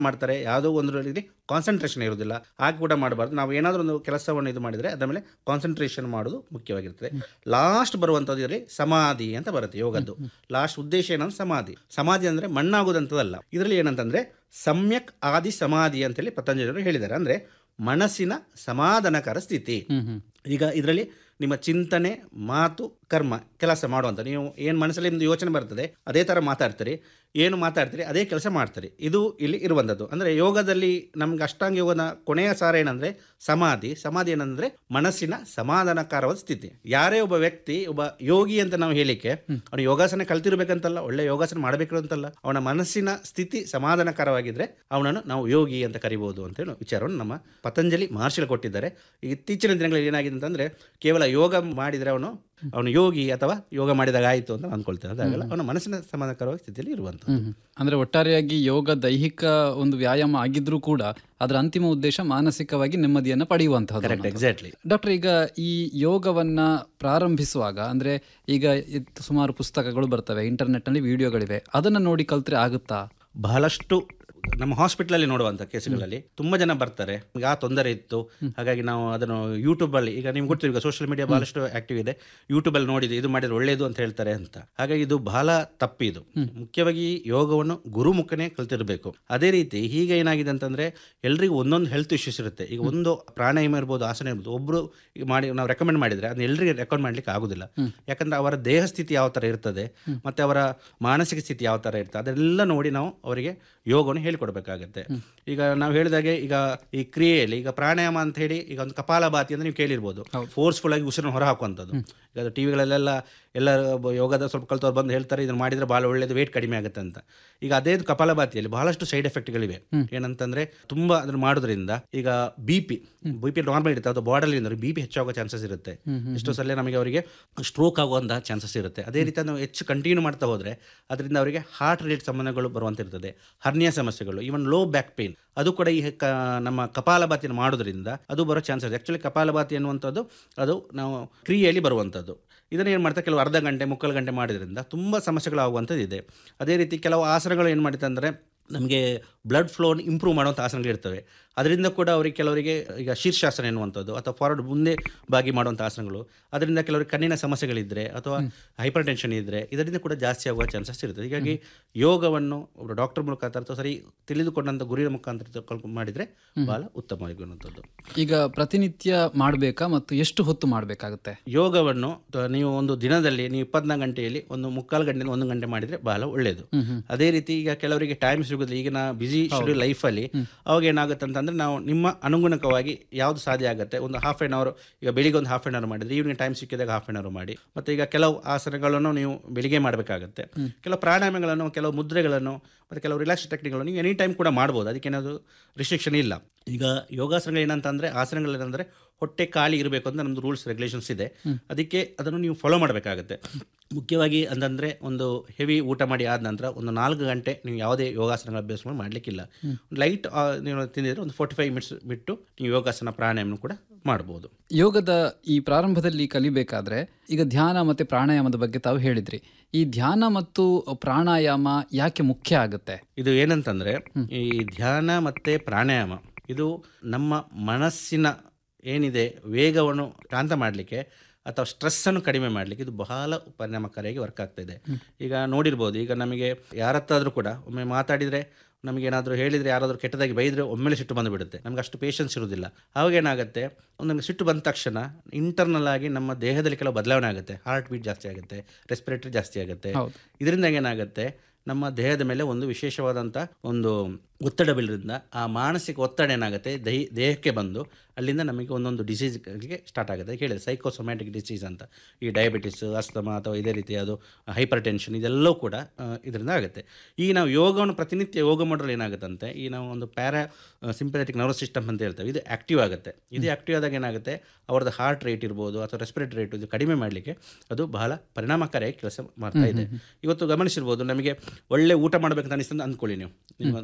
ಮಾಡ್ತಾರೆ ಯಾವುದೋ ಒಂದರಲ್ಲಿ ಕಾನ್ಸಂಟ್ರೇಷನ್ ಇರೋದಿಲ್ಲ ಹಾಗೆ ಕೂಡ ಮಾಡಬಾರ್ದು ನಾವು ಏನಾದರೂ ಒಂದು ಕೆಲಸವನ್ನು ಇದು ಮಾಡಿದರೆ ಅದರ ಮೇಲೆ ಕಾನ್ಸಂಟ್ರೇಷನ್ ಮಾಡೋದು ಮುಖ್ಯವಾಗಿರ್ತದೆ ಲಾಸ್ಟ್ ಬರುವಂಥದ್ದು ಇದರಲ್ಲಿ ಸಮಾಧಿ ಅಂತ ಬರುತ್ತೆ ಯೋಗದ್ದು ಲಾಸ್ಟ್ ಉದ್ದೇಶ ಏನಂದ್ರೆ ಸಮಾಧಿ ಸಮಾಧಿ ಅಂದರೆ ಮಣ್ಣಾಗುದಂಥದ್ದಲ್ಲ ಇದರಲ್ಲಿ ಏನಂತಂದರೆ ಸಮ್ಯಕ್ ಆದಿ ಸಮಾಧಿ ಅಂತೇಳಿ ಪತಂಜಲಿಯವರು ಹೇಳಿದ್ದಾರೆ ಅಂದರೆ ಮನಸ್ಸಿನ ಸಮಾಧಾನಕರ ಸ್ಥಿತಿ ಈಗ ಇದರಲ್ಲಿ ನಿಮ್ಮ ಚಿಂತನೆ ಮಾತು ಕರ್ಮ ಕೆಲಸ ಮಾಡುವಂಥ ನೀವು ಏನು ಮನಸ್ಸಲ್ಲಿ ನಿಮ್ಮದು ಯೋಚನೆ ಬರ್ತದೆ ಅದೇ ಥರ ಮಾತಾಡ್ತೀರಿ ಏನು ಮಾತಾಡ್ತೀರಿ ಅದೇ ಕೆಲಸ ಮಾಡ್ತೀರಿ ಇದು ಇಲ್ಲಿ ಇರುವಂಥದ್ದು ಅಂದರೆ ಯೋಗದಲ್ಲಿ ನಮ್ಗೆ ಅಷ್ಟಾಂಗ ಯೋಗದ ಕೊನೆಯ ಸಾರ ಏನಂದರೆ ಸಮಾಧಿ ಸಮಾಧಿ ಏನಂದರೆ ಮನಸ್ಸಿನ ಸಮಾಧಾನಕರವಾದ ಸ್ಥಿತಿ ಯಾರೇ ಒಬ್ಬ ವ್ಯಕ್ತಿ ಒಬ್ಬ ಯೋಗಿ ಅಂತ ನಾವು ಹೇಳಿಕೆ ಅವನು ಯೋಗಾಸನ ಕಲ್ತಿರ್ಬೇಕಂತಲ್ಲ ಒಳ್ಳೆ ಯೋಗಾಸನ ಮಾಡಬೇಕು ಅಂತಲ್ಲ ಅವನ ಮನಸ್ಸಿನ ಸ್ಥಿತಿ ಸಮಾಧಾನಕರವಾಗಿದ್ದರೆ ಅವನನ್ನು ನಾವು ಯೋಗಿ ಅಂತ ಕರಿಬೋದು ಅಂತ ಹೇಳಿ ವಿಚಾರವನ್ನು ನಮ್ಮ ಪತಂಜಲಿ ಮಹರ್ಷಿಗಳು ಕೊಟ್ಟಿದ್ದಾರೆ ಈಗ ಇತ್ತೀಚಿನ ದಿನಗಳಲ್ಲಿ ಏನಾಗಿದೆ ಅಂತಂದರೆ ಕೇವಲ ಯೋಗ ಮಾಡಿದರೆ ಅವನು ಅವನು ಯೋಗಿ ಅಥವಾ ಯೋಗ ಮಾಡಿದಾಗ ಆಯಿತು ಅಂತ ಅಂದ್ಕೊಳ್ತೇನೆ ಅದಾಗಲ್ಲ ಅವನ ಮನಸ್ಸಿನ ಸಮಾಧಾನಕರವಾದ ಸ್ಥಿತಿಯಲ್ಲಿ ಇರುವಂಥದ್ದು ಅಂದ್ರೆ ಒಟ್ಟಾರೆಯಾಗಿ ಯೋಗ ದೈಹಿಕ ಒಂದು ವ್ಯಾಯಾಮ ಆಗಿದ್ರೂ ಕೂಡ ಅದರ ಅಂತಿಮ ಉದ್ದೇಶ ಮಾನಸಿಕವಾಗಿ ನೆಮ್ಮದಿಯನ್ನು ಪಡೆಯುವಂತಹದ್ದು ಕರೆಕ್ಟ್ ಎಕ್ಸಾಕ್ಟ್ಲಿ ಡಾಕ್ಟರ್ ಈಗ ಈ ಯೋಗವನ್ನ ಪ್ರಾರಂಭಿಸುವಾಗ ಅಂದ್ರೆ ಈಗ ಇದ್ ಸುಮಾರು ಪುಸ್ತಕಗಳು ಬರ್ತವೆ ಇಂಟರ್ನೆಟ್ ನಲ್ಲಿ ವಿಡಿಯೋಗಳಿವೆ ಅದನ್ನ ನೋಡಿ ಕಲ್ತ್ರೆ ಆಗುತ್ತಾ ಬಹಳಷ್ಟು ನಮ್ಮ ಹಾಸ್ಪಿಟ್ಲಲ್ಲಿ ನೋಡುವಂಥ ಕೇಸುಗಳಲ್ಲಿ ತುಂಬ ಜನ ಬರ್ತಾರೆ ಈಗ ಆ ತೊಂದರೆ ಇತ್ತು ಹಾಗಾಗಿ ನಾವು ಅದನ್ನು ಯೂಟ್ಯೂಬಲ್ಲಿ ಈಗ ನಿಮ್ಗೆ ಗೊತ್ತಿರೋ ಈಗ ಸೋಷಿಯಲ್ ಮೀಡಿಯಾ ಬಹಳಷ್ಟು ಆಕ್ಟಿವ್ ಇದೆ ಯೂಟ್ಯೂಬಲ್ಲಿ ನೋಡಿದೆ ಇದು ಮಾಡಿದ್ರೆ ಒಳ್ಳೆಯದು ಅಂತ ಹೇಳ್ತಾರೆ ಅಂತ ಹಾಗಾಗಿ ಇದು ಬಹಳ ತಪ್ಪಿದು ಮುಖ್ಯವಾಗಿ ಯೋಗವನ್ನು ಗುರುಮುಖನೇ ಕಲ್ತಿರಬೇಕು ಅದೇ ರೀತಿ ಈಗ ಏನಾಗಿದೆ ಅಂತಂದ್ರೆ ಎಲ್ರಿಗೂ ಒಂದೊಂದು ಹೆಲ್ತ್ ಇಶ್ಯೂಸ್ ಇರುತ್ತೆ ಈಗ ಒಂದು ಪ್ರಾಣಾಯಾಮ ಇರ್ಬೋದು ಆಸನ ಇರ್ಬೋದು ಒಬ್ರು ಈಗ ಮಾಡಿ ನಾವು ರೆಕಮೆಂಡ್ ಮಾಡಿದ್ರೆ ಅದನ್ನ ಎಲ್ರಿಗೆ ರೆಕಮೆಂಡ್ ಮಾಡ್ಲಿಕ್ಕೆ ಆಗುದಿಲ್ಲ ಯಾಕಂದ್ರೆ ಅವರ ದೇಹ ಸ್ಥಿತಿ ಯಾವ ಥರ ಇರ್ತದೆ ಮತ್ತೆ ಅವರ ಮಾನಸಿಕ ಸ್ಥಿತಿ ಯಾವ ಥರ ಇರ್ತದೆ ಅದೆಲ್ಲ ನೋಡಿ ನಾವು ಅವರಿಗೆ ಯೋಗವನ್ನು ಹೇಳಿಕೊಡ್ಬೇಕಾಗತ್ತೆ ಈಗ ನಾವು ಹೇಳಿದಾಗೆ ಈಗ ಈ ಕ್ರಿಯೆಯಲ್ಲಿ ಈಗ ಪ್ರಾಣಾಯಾಮ ಅಂತ ಹೇಳಿ ಈಗ ಒಂದು ಕಪಾಲಭಾತಿ ಅಂದ್ರೆ ನೀವು ಕೇಳಿರ್ಬೋದು ಫೋರ್ಸ್ಫುಲ್ ಆಗಿ ಉಸಿರನ್ನು ಹೊರ ಹಾಕುವಂಥದ್ದು ಈಗ ಅದು ಟಿವಿಗಳಲ್ಲೆಲ್ಲ ಎಲ್ಲ ಬ- ಯೋಗದ ಸ್ವಲ್ಪ ಕಲ್ತವ್ರು ಬಂದು ಹೇಳ್ತಾರೆ ಇದನ್ನು ಮಾಡಿದ್ರೆ ಭಾಳ ಒಳ್ಳೇದು ವೇಟ್ ಕಡಿಮೆ ಆಗುತ್ತೆ ಅಂತ ಈಗ ಅದೇ ಕಪಾಲಭಾತಿಯಲ್ಲಿ ಬಹಳಷ್ಟು ಸೈಡ್ ಎಫೆಕ್ಟ್ಗಳಿವೆ ಏನಂತಂದ್ರೆ ತುಂಬಾ ಅದನ್ನು ಮಾಡೋದ್ರಿಂದ ಈಗ B P B P normal ಇರುತ್ತೆ ಅದು ಬಾರ್ಡಲ್ಲಿ ಅಂದ್ರೆ ಬಿ ಪಿ ಹೆಚ್ಚಾಗೋ ಚಾನ್ಸಸ್ ಇರುತ್ತೆ ಎಷ್ಟೋ ಸಲ ನಮಗೆ ಅವರಿಗೆ ಸ್ಟ್ರೋಕ್ ಆಗುವಂತಹ ಚಾನ್ಸಸ್ ಇರುತ್ತೆ ಅದೇ ರೀತಿ ನಾವು ಹೆಚ್ಚು ಕಂಟಿನ್ಯೂ ಮಾಡ್ತಾ ಹೋದ್ರೆ ಅದರಿಂದ ಅವರಿಗೆ ಹಾರ್ಟ್ ರೇಟ್ ಸಂಬಂಧಗಳು ಬರುವಂತಿರ್ತದೆ ಹರ್ನಿಯ ಸಮಸ್ಯೆಗಳು ಈವನ್ ಲೋ ಬ್ಯಾಕ್ ಪೇನ್ ಅದು ಕೂಡ ಈ ಕ- ನಮ್ಮ ಕಪಾಲಭಾತಿಯನ್ನು ಮಾಡೋದ್ರಿಂದ ಅದು ಬರೋ ಚಾನ್ಸಸ್ ಆ್ಯಕ್ಚುಲಿ ಕಪಾಲಭಾತಿ ಅನ್ನುವಂಥದ್ದು ಅದು ನಾವು ಕ್ರಿಯೆಯಲ್ಲಿ ಬರುವಂಥದ್ದು ಇದನ್ನು ಏನು ಮಾಡ್ತಾರೆ ಕೆಲವು ಅರ್ಧ ಗಂಟೆ ಮುಕ್ಕಾಲು ಗಂಟೆ ಮಾಡೋದ್ರಿಂದ ತುಂಬ ಸಮಸ್ಯೆಗಳಾಗುವಂಥದ್ದು ಇದೆ ಅದೇ ರೀತಿ ಕೆಲವು ಆಸನಗಳು ಏನು ಮಾಡುತ್ತೆ ಅಂದರೆ ನಮಗೆ ಬ್ಲಡ್ ಫ್ಲೋನ್ ಇಂಪ್ರೂವ್ ಮಾಡುವಂಥ ಆಸನಗಳು ಇರ್ತವೆ ಅದರಿಂದ ಕೂಡ ಅವರಿಗೆ ಕೆಲವರಿಗೆ ಈಗ ಶೀರ್ಷಾಸನ ಎನ್ನುವಂಥದ್ದು ಅಥವಾ ಫಾರ್ವರ್ಡ್ ಮುಂದೆ ಬಾಗಿ ಮಾಡುವಂಥ ಆಸನಗಳು ಅದರಿಂದ ಕೆಲವರಿಗೆ ಕಣ್ಣಿನ ಸಮಸ್ಯೆಗಳಿದ್ದರೆ ಅಥವಾ ಹೈಪರ್ ಟೆನ್ಷನ್ ಇದ್ದರೆ ಇದರಿಂದ ಕೂಡ ಜಾಸ್ತಿ ಆಗುವ ಚಾನ್ಸಸ್ ಇರ್ತದೆ ಹೀಗಾಗಿ ಯೋಗವನ್ನು ಒಬ್ಬರು ಡಾಕ್ಟರ್ ಮುಖಾಂತರ ಅಥವಾ ಸರಿ ತಿಳಿದುಕೊಂಡಂಥ ಗುರಿಯ ಮುಖಾಂತರ ತಿಳ್ಕೊಂಡು ಮಾಡಿದರೆ ಭಾಳ ಉತ್ತಮವಾಗಿರುವಂಥದ್ದು ಈಗ ಪ್ರತಿನಿತ್ಯ ಮಾಡಬೇಕಾ ಮತ್ತು ಎಷ್ಟು ಹೊತ್ತು ಮಾಡಬೇಕಾಗುತ್ತೆ ಯೋಗವನ್ನು ತ- ನೀವು ಒಂದು ದಿನದಲ್ಲಿ ನೀವು ಇಪ್ಪತ್ನಾಲ್ಕು ಗಂಟೆಯಲ್ಲಿ ಒಂದು ಮುಕ್ಕಾಲು ಗಂಟೆ ಒಂದು ಗಂಟೆ ಮಾಡಿದರೆ ಬಹಳ ಒಳ್ಳೆಯದು ಅದೇ ರೀತಿ ಈಗ ಕೆಲವರಿಗೆ ಟೈಮ್ ಸಿಗೋದಿಲ್ಲ ಈಗಿನ ಬಿಸಿ ಶೆಡ್ಯೂಲ್ ಲೈಫಲ್ಲಿ ಅವಾಗ ಏನಾಗುತ್ತೆ ಅಂತಂದ್ರೆ ನಾವು ನಿಮ್ಮ ಅನುಗುಣಕವಾಗಿ ಯಾವುದು ಸಾಧ್ಯ ಆಗುತ್ತೆ ಒಂದು ಹಾಫ್ ಆನ್ ಅವರ್ ಈಗ ಬೆಳಿಗ್ಗೆ ಒಂದು ಹಾಫ್ ಆನ್ ಅವರ್ ಮಾಡಿದ್ರೆ ಈವ್ನಿಂಗ್ ಟೈಮ್ ಸಿಕ್ಕಿದಾಗ ಹಾಫ್ ಆನ್ ಅವರ್ ಮಾಡಿ ಮತ್ತೆ ಈಗ ಕೆಲವು ಆಸನಗಳನ್ನು ನೀವು ಬೆಳಿಗ್ಗೆ ಮಾಡಬೇಕಾಗತ್ತೆ ಕೆಲವು ಪ್ರಾಣಾಯಾಮಗಳನ್ನು ಕೆಲವು ಮುದ್ರೆಗಳನ್ನು ಮತ್ತು ಕೆಲವು ರಿಲ್ಯಾಕ್ಸ್ ಟೆಕ್ನಿಕ್ಗಳನ್ನು ನೀವು ಎನಿ ಟೈಮ್ ಕೂಡ ಮಾಡ್ಬೋದು ಅದಕ್ಕೇನಾದ್ರು ರಿಸ್ಟ್ರಿಕ್ಷನ್ ಇಲ್ಲ ಈಗ ಯೋಗಾಸನಗಳು ಏನಂತಂದರೆ ಆಸನಗಳು ಏನಂದರೆ ಹೊಟ್ಟೆ ಖಾಲಿ ಇರಬೇಕು ಅಂತ ನಮ್ಮದು ರೂಲ್ಸ್ ರೆಗ್ಯುಲೇಷನ್ಸ್ ಇದೆ ಅದಕ್ಕೆ ಅದನ್ನು ನೀವು ಫಾಲೋ ಮಾಡಬೇಕಾಗುತ್ತೆ ಮುಖ್ಯವಾಗಿ ಅಂತಂದರೆ ಒಂದು ಹೆವಿ ಊಟ ಮಾಡಿ ಆದ ನಂತರ ಒಂದು ನಾಲ್ಕು ಗಂಟೆ ನೀವು ಯಾವುದೇ ಯೋಗಾಸನಗಳ ಅಭ್ಯಾಸ ಮಾಡಿ ಮಾಡಲಿಕ್ಕಿಲ್ಲ ಲೈಟ್ ನೀವು ತಿಂದಿದ್ರೆ ಒಂದು ಫೋರ್ಟಿ ಫೈವ್ ಮಿನಿಟ್ಸ್ ಬಿಟ್ಟು ನೀವು ಯೋಗಾಸನ ಪ್ರಾಣಾಯಾಮ ಕೂಡ ಮಾಡ್ಬೋದು ಯೋಗದ ಈ ಪ್ರಾರಂಭದಲ್ಲಿ ಕಲಿಬೇಕಾದ್ರೆ ಈಗ ಧ್ಯಾನ ಮತ್ತೆ ಪ್ರಾಣಾಯಾಮದ ಬಗ್ಗೆ ತಾವು ಹೇಳಿದ್ರಿ ಈ ಧ್ಯಾನ ಮತ್ತು ಪ್ರಾಣಾಯಾಮ ಯಾಕೆ ಮುಖ್ಯ ಆಗುತ್ತೆ ಇದು ಏನಂತಂದರೆ ಈ ಧ್ಯಾನ ಮತ್ತು ಪ್ರಾಣಾಯಾಮ ಇದು ನಮ್ಮ ಮನಸ್ಸಿನ ಏನಿದೆ ವೇಗವನ್ನು ಶಾಂತ ಮಾಡಲಿಕ್ಕೆ ಅಥವಾ ಸ್ಟ್ರೆಸ್ಸನ್ನು ಕಡಿಮೆ ಮಾಡಲಿಕ್ಕೆ ಇದು ಬಹಳ ಪರಿಣಾಮಕಾರಿಯಾಗಿ ವರ್ಕ್ ಆಗ್ತಾ ಇದೆ ಈಗ ನೋಡಿರ್ಬೋದು ಈಗ ನಮಗೆ ಯಾರತ್ತಾದರೂ ಕೂಡ ಒಮ್ಮೆ ಮಾತಾಡಿದರೆ ನಮಗೆ ಏನಾದರೂ ಹೇಳಿದರೆ ಯಾರಾದರೂ ಕೆಟ್ಟದಾಗಿ ಬೈದರೆ ಒಮ್ಮೆಲೆ ಸಿಟ್ಟು ಬಂದುಬಿಡುತ್ತೆ ನಮ್ಗೆ ಅಷ್ಟು ಪೇಷನ್ಸ್ ಇರೋದಿಲ್ಲ ಆವಾಗ ಏನಾಗುತ್ತೆ ಒಂದು ನಮಗೆ ಸಿಟ್ಟು ಬಂದ ತಕ್ಷಣ ಇಂಟರ್ನಲ್ ಆಗಿ ನಮ್ಮ ದೇಹದಲ್ಲಿ ಕೆಲವು ಬದಲಾವಣೆ ಆಗುತ್ತೆ ಹಾರ್ಟ್ ಬೀಟ್ ಜಾಸ್ತಿ ಆಗುತ್ತೆ ರೆಸ್ಪಿರೇಟರಿ ಜಾಸ್ತಿ ಆಗುತ್ತೆ ಹೌದು. ಇದರಿಂದ ಏನಾಗುತ್ತೆ ನಮ್ಮ ದೇಹದ ಮೇಲೆ ಒಂದು ವಿಶೇಷವಾದಂಥ ಒಂದು ಒತ್ತಡ ಬೀಳೋದ್ರಿಂದ ಆ ಮಾನಸಿಕ ಒತ್ತಡ ಏನಾಗುತ್ತೆ ದೈ ದೇಹಕ್ಕೆ ಬಂದು ಅಲ್ಲಿಂದ ನಮಗೆ ಒಂದೊಂದು ಡಿಸೀಸ್ಗೆ ಸ್ಟಾರ್ಟ್ ಆಗುತ್ತೆ ಹೇಳಿದೆ ಸೈಕೋಸೊಮ್ಯಾಟಿಕ್ ಡಿಸೀಸ್ ಅಂತ ಈ ಡಯಾಬಿಟಿಸ್ ಅಸ್ತಮಾ ಅಥವಾ ಇದೇ ರೀತಿ ಅದು ಹೈಪರ್ ಟೆನ್ಷನ್ ಇದೆಲ್ಲವೂ ಕೂಡ ಆ, ಇದರಿಂದ ಆಗುತ್ತೆ ಈ ನಾವು ಯೋಗವನ್ನು ಪ್ರತಿನಿತ್ಯ ಯೋಗ ಮಾಡೋದ್ರಲ್ಲಿ ಏನಾಗುತ್ತಂತೆ ಈ ನಾವು ಒಂದು ಪ್ಯಾರಾ ಸಿಂಪಥೆಟಿಕ್ ನರ್ವಸ್ ಸಿಸ್ಟಮ್ ಅಂತ ಹೇಳ್ತೇವೆ ಇದು ಆಕ್ಟಿವ್ ಆಗುತ್ತೆ ಇದು ಆಕ್ಟಿವ್ ಆದಾಗ ಏನಾಗುತ್ತೆ ಅವರದ್ದು ಹಾರ್ಟ್ ರೇಟ್ ಇರ್ಬೋದು ಅಥವಾ ರೆಸ್ಪಿರೇಟರಿ ರೇಟ್ ಇದು ಕಡಿಮೆ ಮಾಡಲಿಕ್ಕೆ ಅದು ಬಹಳ ಪರಿಣಾಮಕಾರಿಯಾಗಿ ಕೆಲಸ ಮಾಡ್ತಾ ಇದೆ ಇವತ್ತು ಗಮನಿಸಿರ್ಬೋದು ನಮಗೆ ಒಳ್ಳೆ ಊಟ ಮಾಡಬೇಕಂತ ಅನಿಸ್ತಂತ ಅಂದ್ಕೊಳ್ಳಿ ನೀವು ನೀವು ಒಳ್ಳೆಯದು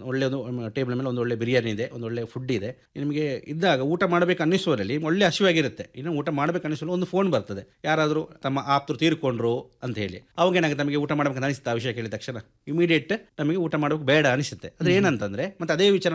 ಟೇಬಲ್ ಮೇಲೆ ಒಂದು ಒಳ್ಳೆ ಬಿರಿಯಾನಿ ಇದೆ ಒಂದು ಒಳ್ಳೆ ಫುಡ್ ಇದೆ ನಿಮಗೆ ಇದ್ದಾಗ ಊಟ ಮಾಡಬೇಕು ಅನ್ನಿಸುವರಲ್ಲಿ ಒಳ್ಳೆ ಹಸಿವಾಗಿರುತ್ತೆ ಇನ್ನು ಊಟ ಮಾಡಬೇಕು ಅನ್ನಿಸಲು ಒಂದು ಫೋನ್ ಬರ್ತದೆ ಯಾರಾದರೂ ತಮ್ಮ ಆಪ್ತರು ತೀರ್ಕೊಂಡ್ರು ಅಂತ ಹೇಳಿ ಅವಾಗ ಏನಾಗುತ್ತೆ ನಮಗೆ ಊಟ ಮಾಡಬೇಕು ಅನಿಸುತ್ತೆ ಆ ವಿಷಯ ಕೇಳಿದ ತಕ್ಷಣ ಇಮಿಡಿಯೇಟ್ ನಮಗೆ ಊಟ ಮಾಡಬೇಕು ಬೇಡ ಅನಿಸುತ್ತೆ ಅದ್ರ ಏನಂತಂದ್ರೆ ಮತ್ತೆ ಅದೇ ವಿಚಾರ